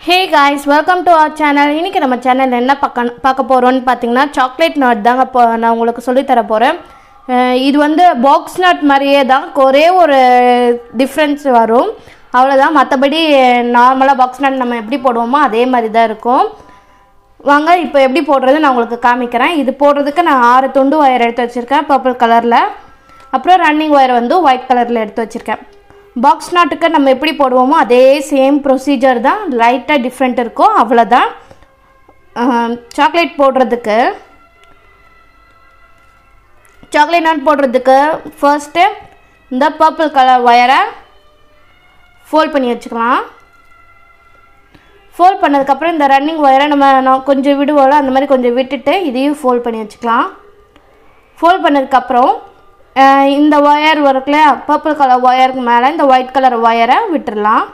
hey guys welcome to our channel இன்றைக்கி நம்ம சேனலில் என்ன பார்க்க பார்க்க போகிறோம்னு பார்த்தீங்கன்னா சாக்லேட் நட் தாங்க இப்போ நான் உங்களுக்கு சொல்லித் தர போகிறேன் இது வந்து பாக்ஸ் நட் மாதிரியே தான் ஒரே ஒரு டிஃப்ரென்ஸ் வரும் அவ்வளோதான் மற்றபடி நார்மலாக பாக்ஸ் நட் நம்ம எப்படி போடுவோமோ அதே மாதிரி தான் இருக்கும் வாங்க இப்போ எப்படி போடுறது நான் உங்களுக்கு காமிக்கிறேன் இது போடுறதுக்கு நான் ஆறு துண்டு ஒயர் எடுத்து வச்சுருக்கேன் பர்பிள் கலரில் அப்புறம் ரன்னிங் ஒயர் வந்து ஒயிட் கலரில் எடுத்து வச்சுருக்கேன் பாக்ஸ் நாட்டுக்கு நம்ம எப்படி போடுவோமோ அதே சேம் ப்ரொசீஜர் தான் லைட்டாக டிஃப்ரெண்ட் இருக்கும் அவ்வளோதான் சாக்லேட் போடுறதுக்கு சாக்லேட் நாட் போடுறதுக்கு ஃபர்ஸ்ட்டு இந்த பர்பிள் கலர் ஒயரை ஃபோல்ட் பண்ணி வச்சுக்கலாம் ஃபோல்ட் பண்ணதுக்கப்புறம் இந்த ரன்னிங் ஒயரை நம்ம நான் கொஞ்சம் விடுவோம்ல அந்த மாதிரி கொஞ்சம் விட்டுட்டு இதையும் ஃபோல்ட் பண்ணி வச்சுக்கலாம் ஃபோல்ட் பண்ணதுக்கப்புறம் அஹ், இந்த ஒயர் இருக்குல்ல பர்பிள் கலர் ஒயருக்கு மேலே இந்த ஒயிட் கலர் ஒயரை விட்டுடலாம்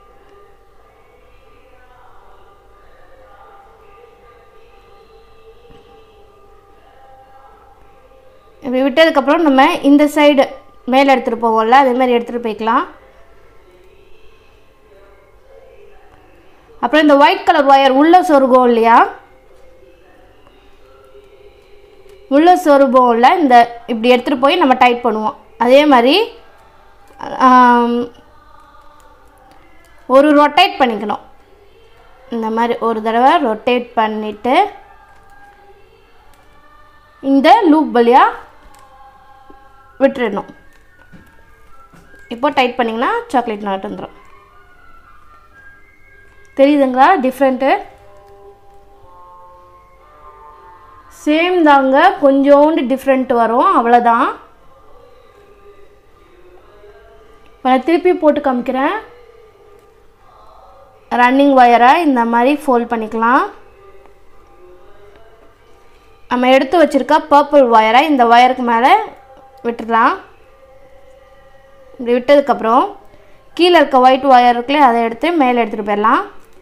இப்படி விட்டதுக்கப்புறம் நம்ம இந்த சைடு மேலே எடுத்துகிட்டு போவோம்ல அதே மாதிரி எடுத்துகிட்டு போய்க்கலாம் அப்புறம் இந்த ஒயிட் கலர் ஒயர் உள்ள சொருகும் இல்லையா உள்ள சொருபம்ல இந்த இப்படி எடுத்துகிட்டு போய் நம்ம டைட் பண்ணுவோம் அதே மாதிரி ஆம், ஒரு ரொட்டேட் பண்ணிக்கணும் இந்த மாதிரி ஒரு தடவை ரொட்டேட் பண்ணிவிட்டு இந்த லூப் வழியாக விட்டுறணும் இப்போ டைட் பண்ணிங்கன்னா சாக்லேட் நாட் வந்துடும் தெரியுதுங்களா டிஃப்ரெண்ட்டு சேம் தாங்க கொஞ்சோண்டு டிஃப்ரெண்ட் வரும் அவ்வளோதான் இப்போ நான் திருப்பி போட்டு காமிக்கிறேன் ரன்னிங் ஒயரை இந்த மாதிரி ஃபோல்ட் பண்ணிக்கலாம் நம்ம எடுத்து வச்சுருக்க பர்பிள் ஒயரை இந்த ஒயருக்கு மேலே விட்டுடலாம் இப்படி விட்டதுக்கப்புறம் கீழே இருக்க ஒயிட் ஒயர் இருக்குல்ல அதை எடுத்து மேலே எடுத்துகிட்டு போயிடலாம்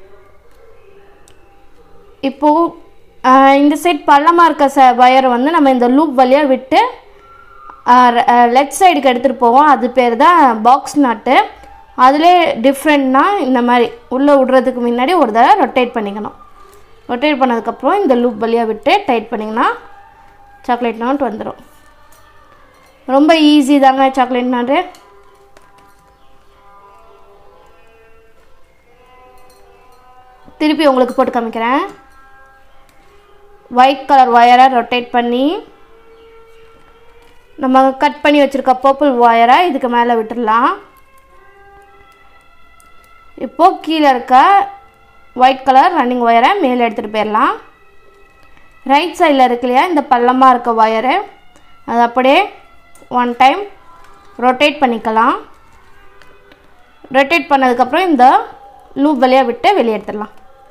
இப்போது ஆஹ், இந்த சைட் பள்ளமாக இருக்க ச ஒயரை வந்து நம்ம இந்த லூப் வழியாக விட்டு லெஃப்ட் சைடுக்கு எடுத்துகிட்டு போவோம் அது பேர் தான் பாக்ஸ் நாட்டு அதிலே டிஃப்ரெண்ட்னா இந்த மாதிரி உள்ளே விடுறதுக்கு முன்னாடி ஒரு தடவை ரொட்டேட் பண்ணிக்கணும் ரொட்டேட் பண்ணதுக்கப்புறம் இந்த லூப் வழியாக விட்டு டைட் பண்ணிங்கன்னா சாக்லேட் நாட் வந்துடும் ரொம்ப ஈஸி தாங்க சாக்லேட் நாட்டு திருப்பி உங்களுக்கு போட்டு காமிக்கிறேன் ஒயிட் கலர் ஒயரை ரொட்டேட் பண்ணி நம்ம கட் பண்ணி வச்சுருக்க பர்பிள் ஒயரை இதுக்கு மேலே விட்டுடலாம் இப்போது கீழே இருக்க ஒயிட் கலர் ரன்னிங் ஒயரை மேலே எடுத்துகிட்டு போயிடலாம் ரைட் சைடில் இருக்கு இல்லையா இந்த பள்ளமாக இருக்க ஒயரு அது அப்படியே ஒன் டைம் ரொட்டேட் பண்ணிக்கலாம் ரொட்டேட் பண்ணதுக்கப்புறம் இந்த லூப் வழியாக விட்டு வெளியே எடுத்துடலாம்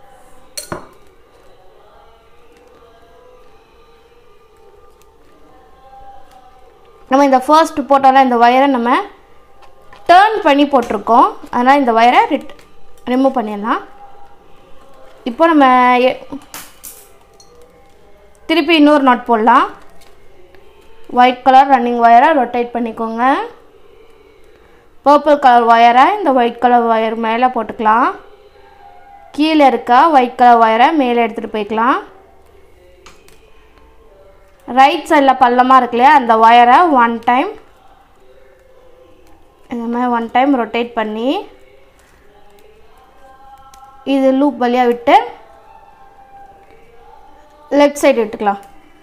நம்ம இந்த ஃபர்ஸ்ட் போட்டோம்ல இந்த ஒயரை நம்ம டேர்ன் பண்ணி போட்டிருக்கோம் அதனால் இந்த ஒயரை ரிட் ரிமூவ் பண்ணிடலாம் இப்போ நம்ம எ- திருப்பி இன்னொரு நாட் போடலாம் ஒயிட் கலர் ரன்னிங் ஒயரை ரொட்டேட் பண்ணிக்கோங்க பர்பிள் கலர் ஒயரை இந்த ஒயிட் கலர் ஒயர் மேலே போட்டுக்கலாம் கீழே இருக்க ஒயிட் கலர் ஒயரை மேலே எடுத்துகிட்டு போய்க்கலாம் ரைட் சைடில் பள்ளமாக இருக்கு இல்லையா அந்த ஒயரை ஒன் டைம் இந்த மாதிரி ஒன் டைம் ரொட்டேட் பண்ணி இது லூப் வழியாக விட்டு லெஃப்ட் சைடு விட்டுக்கலாம்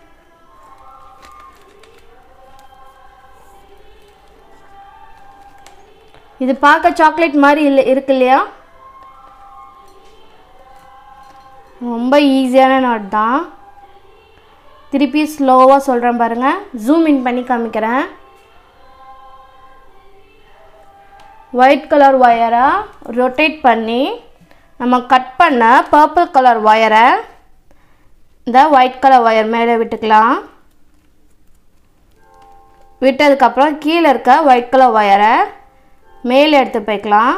இது பார்க்க சாக்லேட் மாதிரி இல்லை இருக்கு இல்லையா ரொம்ப ஈஸியான நாட் தான் திருப்பி ஸ்லோவாக சொல்கிறேன் பாருங்கள் ஜூம் இன் பண்ணி காமிக்கிறேன் ஒயிட் கலர் ஒயரை ரொட்டேட் பண்ணி நம்ம கட் பண்ண பர்பிள் கலர் ஒயரை இந்த ஒயிட் கலர் ஒயர் மேலே விட்டுக்கலாம் விட்டதுக்கப்புறம் கீழே இருக்க ஒயிட் கலர் ஒயரை மேலே எடுத்து போய்க்கலாம்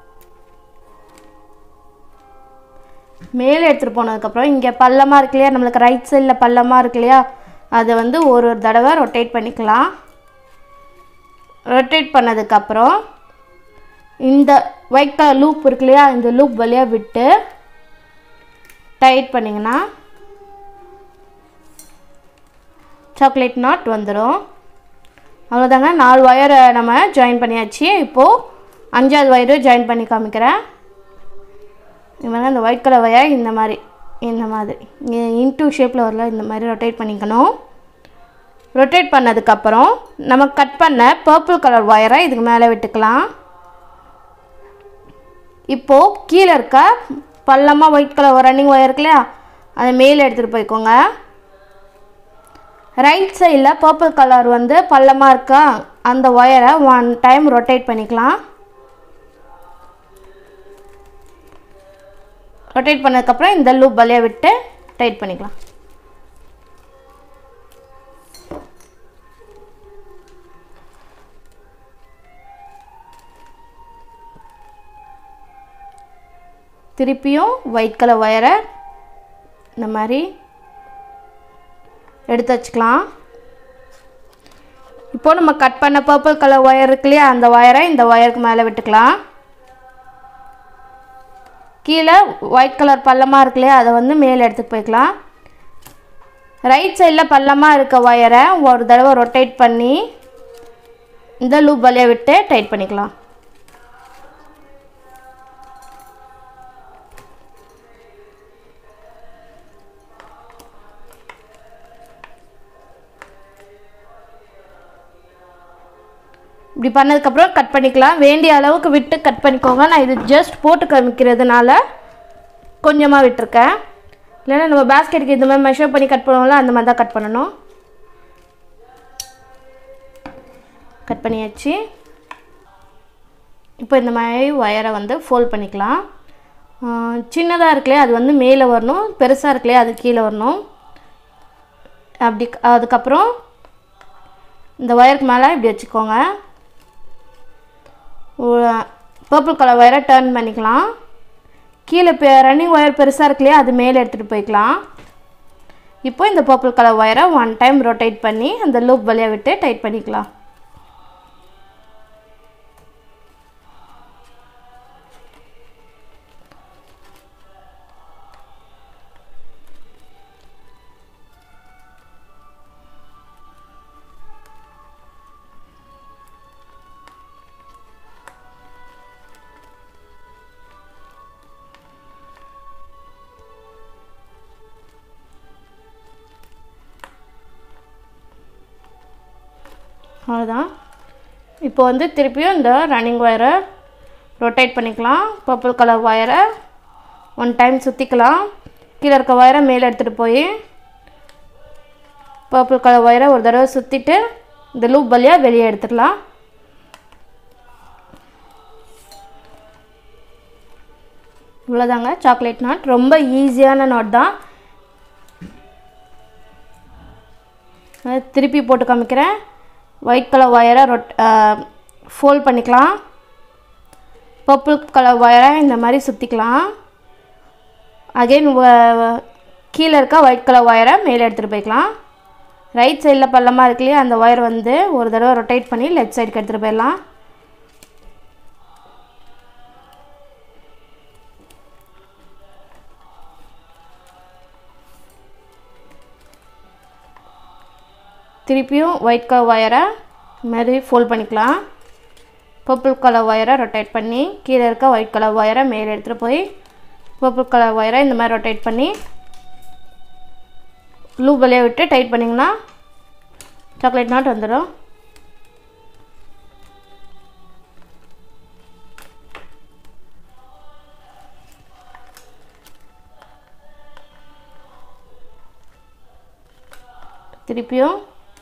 மேலே எடுத்துகிட்டு போனதுக்கப்புறம் இங்கே பள்ளமாக இருக்கு இல்லையா நம்மளுக்கு ரைட் சைடில் பள்ளமாக இருக்கு இல்லையா அதை வந்து ஒரு ஒரு தடவை ரொட்டேட் பண்ணிக்கலாம் ரொட்டேட் பண்ணதுக்கப்புறம் இந்த ஒயிட் கலர் லூப் இருக்கு இல்லையா இந்த லூப் வழியாக விட்டு டைட் பண்ணிங்கன்னா சாக்லேட் நாட் வந்துடும் அவ்வளோதாங்க நாலு ஒயரை நம்ம ஜாயின் பண்ணியாச்சு இப்போது அஞ்சாவது ஒயரு ஜாயின் பண்ணி காமிக்கிறேன் இவங்க இந்த ஒயிட் கலர் ஒயர் இந்த மாதிரி இந்த மாதிரி இன்டூ ஷேப்பில் வரல இந்த மாதிரி ரொட்டேட் பண்ணிக்கணும் ரொட்டேட் பண்ணதுக்கப்புறம் நம்ம கட் பண்ண பர்பிள் கலர் ஒயரை இதுக்கு மேலே விட்டுக்கலாம் இப்போது கீழே இருக்க பள்ளமாக ஒயிட் கலர் ரன்னிங் ஒயர் இருக்கு இல்லையா அதை மேலே எடுத்துகிட்டு போய்க்கோங்க ரைட் சைடில் பர்பிள் கலர் வந்து பள்ளமாக இருக்கா அந்த ஒயரை ஒன் டைம் ரொட்டேட் பண்ணிக்கலாம் ரொட்டேட் பண்ணதுக்கப்புறம் இந்த லூப் வழியாக விட்டு டைட் பண்ணிக்கலாம் திருப்பியும் ஒயிட் கலர் ஒயரை இந்த மாதிரி எடுத்து வச்சுக்கலாம் இப்போ நம்ம கட் பண்ண பர்பிள் கலர் ஒயர் இருக்கு இல்லையா அந்த ஒயரை இந்த ஒயருக்கு மேலே விட்டுக்கலாம் கீழே ஒயிட் கலர் பள்ளமாக இருக்கு இல்லையா அதை வந்து மேலே எடுத்துட்டு போய்க்கலாம் ரைட் சைடில் பள்ளமாக இருக்க ஒயரை ஒரு தடவை ரொட்டேட் பண்ணி இந்த லூப் வழியாக விட்டு டைட் பண்ணிக்கலாம் இப்படி பண்ணதுக்கப்புறம் கட் பண்ணிக்கலாம் வேண்டிய அளவுக்கு விட்டு கட் பண்ணிக்கோங்க நான் இது ஜஸ்ட் போட்டு காமிக்கிறதுனால கொஞ்சமாக விட்டுருக்கேன் இல்லைன்னா நம்ம பேஸ்கெட்டுக்கு இந்த மாதிரி மெஷர் பண்ணி கட் பண்ணுவோம்ல அந்த மாதிரி தான் கட் பண்ணணும் கட் பண்ணியாச்சு இப்போ இந்த மாதிரி ஒயரை வந்து ஃபோல்ட் பண்ணிக்கலாம் சின்னதாக இருக்குல்லையே அது வந்து மேலே வரணும் பெருசாக இருக்குல்லையே அது கீழே வரணும் அப்படி அதுக்கப்புறம் இந்த ஒயருக்கு மேலே இப்படி வச்சுக்கோங்க பர்பிள் கலர் ஒயரை டர்ன் பண்ணிக்கலாம் கீழே பெ ரன்னிங் ஒயர் பெருசாக இருக்குல்லையே அது மேலே எடுத்துகிட்டு போய்க்கலாம் இப்போ இந்த பர்பிள் கலர் ஒயரை ஒன் டைம் ரொட்டேட் பண்ணி அந்த லூப் வழியாக விட்டு டைட் பண்ணிக்கலாம் அவ்வளோதான் இப்போ வந்து திருப்பியும் இந்த ரன்னிங் ஒயரை ரொட்டேட் பண்ணிக்கலாம் பர்பிள் கலர் ஒயரை ஒன் டைம் சுற்றிக்கலாம் கீழே இருக்க ஒயரை மேலே எடுத்துகிட்டு போய் பர்பிள் கலர் ஒயரை ஒரு தடவை சுற்றிட்டு இந்த லூப் வழியாக வெளியே எடுத்துடலாம் இவ்வளோதாங்க சாக்லேட் நாட் ரொம்ப ஈஸியான நாட் தான் திருப்பி போட்டு காமிக்கிறேன் ஒயிட் கலர் ஒயரை ரொட் ஃபோல்ட் பண்ணிக்கலாம் பர்பிள் கலர் ஒயரை இந்த மாதிரி சுற்றிக்கலாம் அகெயின் கீழே இருக்க ஒயிட் கலர் ஒயரை மேலே எடுத்துகிட்டு போய்க்கலாம் ரைட் சைடில் பள்ளமாக இருக்கு இல்லையா அந்த ஒயர் வந்து ஒரு தடவை ரொட்டேட் பண்ணி லெஃப்ட் சைடுக்கு எடுத்துகிட்டு போயிடலாம் திருப்பியும் ஒயிட் கலர் ஒயரை மாதிரி ஃபோல்ட் பண்ணிக்கலாம் பர்பிள் கலர் ஒயரை ரொட்டேட் பண்ணி கீழே இருக்க ஒயிட் கலர் ஒயரை மேலே எடுத்துகிட்டு போய் பர்பிள் கலர் ஒயரை இந்த மாதிரி ரொட்டேட் பண்ணி லூப் வழியாக விட்டு டைட் பண்ணிங்கன்னா சாக்லேட் நாட் வந்துடும் திருப்பியும்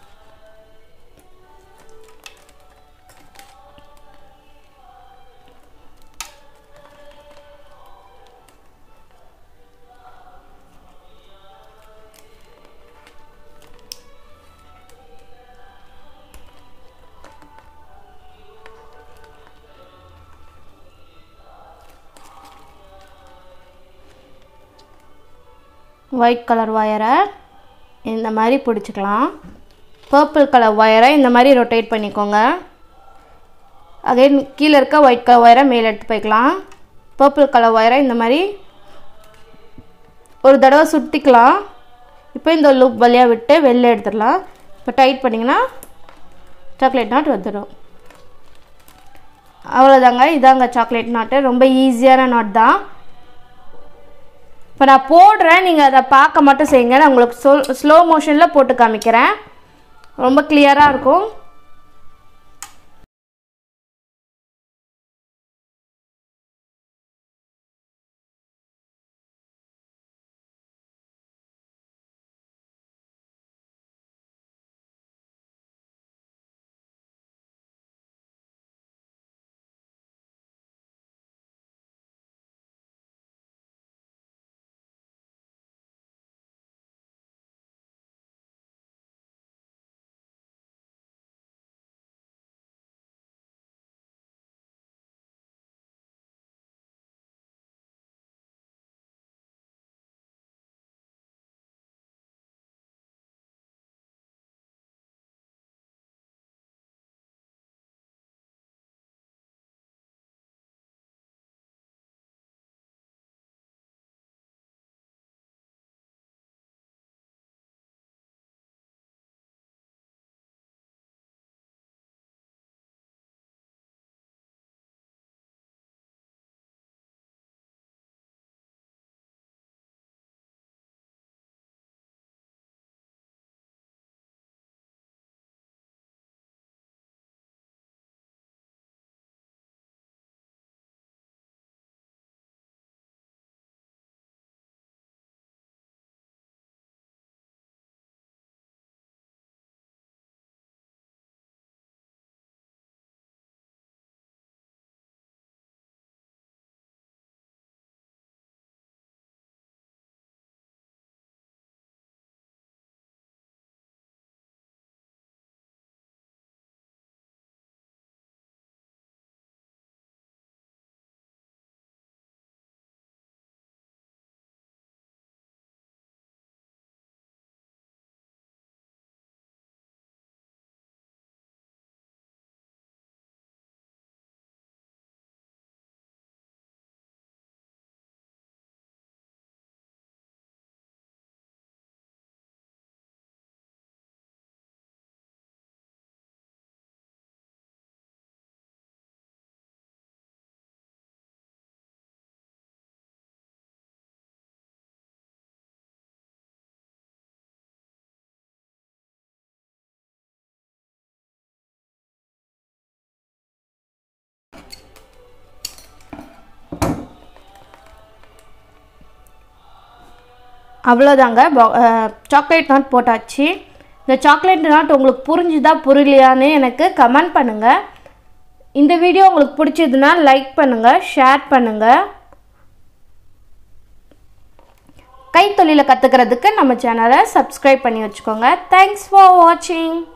ஒயிட் கலர் ஒயரை இந்த மாதிரி பிடிச்சிக்கலாம் பர்பிள் கலர் ஒயரை இந்த மாதிரி ரொட்டேட் பண்ணிக்கோங்க அகைன் கீழே இருக்க ஒயிட் கலர் ஒயரை மேலே எடுத்து போய்க்கலாம் பர்பிள் கலர் ஒயரை இந்த மாதிரி ஒரு தடவை சுற்றிக்கலாம் இப்போ இந்த லூப் வழியாக விட்டு வெளில எடுத்துடலாம் இப்போ டைட் பண்ணிங்கன்னா சாக்லேட் நாட் வந்துடும் அவ்வளோதாங்க இதாங்க சாக்லேட் நாட்டு ரொம்ப ஈஸியான நாட் தான் இப்போ நான் போடுறேன் நீங்கள் அதை பார்க்க மட்டும் செய்யுங்க நான் உங்களுக்கு சொல் ஸ்லோ மோஷனில் போட்டு காமிக்கிறேன் ரொம்ப கிளியராக இருக்கும் அவ்வளோதாங்க சாக்லேட் நாட் போட்டாச்சு இந்த சாக்லேட் நாட் உங்களுக்கு புரிஞ்சுதா புரியலையான்னு எனக்கு கமெண்ட் பண்ணுங்கள் இந்த வீடியோ உங்களுக்கு பிடிச்சதுன்னா லைக் பண்ணுங்கள் ஷேர் பண்ணுங்கள் கைத்தொழிலை கற்றுக்கிறதுக்கு நம்ம சேனலை சப்ஸ்கிரைப் பண்ணி வச்சுக்கோங்க தேங்க்ஸ் ஃபார் வாட்சிங்